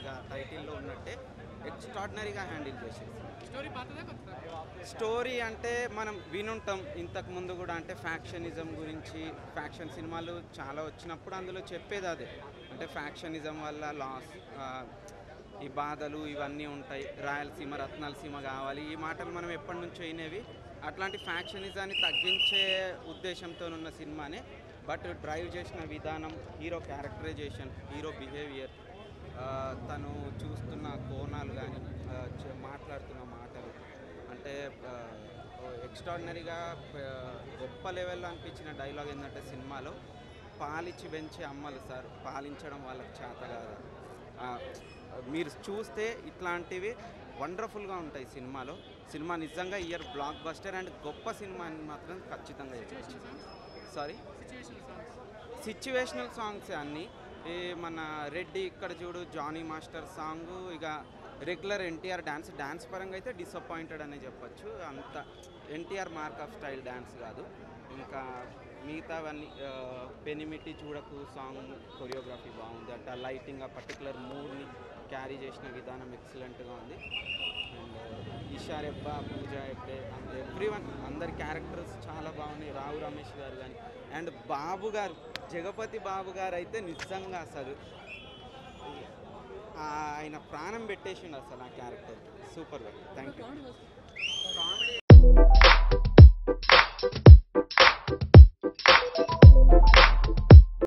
ఇక టైటిల్లో ఉన్నట్టే ఎక్స్ట్రాడినరీగా హ్యాండిల్ చేసేది స్టోరీ పాతదా కొత్తదా స్టోరీ అంటే మనం వినుంటాం ఇంతకు ముందు కూడా అంటే ఫ్యాక్షనిజం గురించి ఫ్యాక్షన్ సినిమాలు చాలా వచ్చినప్పుడు అందులో చెప్పేది అదే అంటే ఫ్యాక్షనిజం వల్ల లాస్ ఈ బాధలు ఇవన్నీ ఉంటాయి రాయలసీమ రత్నాలసీమ కావాలి ఈ మాటలు మనం ఎప్పటి నుంచో అయినవి అట్లాంటి ఫ్యాక్షనిజాన్ని తగ్గించే ఉద్దేశంతో ఉన్న సినిమానే బట్ డ్రైవ్ చేసిన విధానం హీరో క్యారెక్టరైజేషన్ హీరో బిహేవియర్ తను చూస్తున్న కోణాలు కానీ మాట్లాడుతున్న మాటలు అంటే ఎక్స్ట్రాడినరీగా గొప్ప లెవెల్లో అనిపించిన డైలాగ్ ఏంటంటే సినిమాలో పాలిచ్చి పెంచే అమ్మలు సార్ పాలించడం వాళ్ళకి చేత కాదు ఆ, మీరు చూస్తే ఇట్లాంటివి వండర్ఫుల్గా ఉంటాయి సినిమాలో సినిమా నిజంగా ఇయర్ బ్లాక్ బస్టర్ అండ్ గొప్ప సినిమా అని మాత్రం ఖచ్చితంగా చెప్పచ్చు sorry situation songs situational songs అన్నీ ఈ మన రెడ్డి ఇక్కడ చూడు జానీ మాస్టర్ సాంగ్ ఇక రెగ్యులర్ ఎన్టీఆర్ డ్యాన్స్ డ్యాన్స్ పరంగా అయితే డిసప్పాయింటెడ్ అనే చెప్పొచ్చు అంత NTR mark of style dance కాదు ఇంకా మిగతావన్నీ ఆ, పెనిమిటి చూడకు సాంగ్ కొరియోగ్రఫీ బాగుంది అంటే లైటింగ్ ఆ పర్టికులర్ మూడ్ని క్యారీ చేసిన విధానం ఎక్సలెంట్గా ఉంది అండ్ ఈషా రెబ్బా పూజ ఎప్పుడే అండ్ ఎవ్రీ వన్ అందరి క్యారెక్టర్స్ చాలా బాగున్నాయి రావు రమేష్ గారు కానీ అండ్ బాబు గారు జగపతి బాబు గారు అయితే నిజంగా అసలు ఆ ఆయన ప్రాణం పెట్టేసిండు అసలు ఆ క్యారెక్టర్ సూపర్ థ్యాంక్ యూ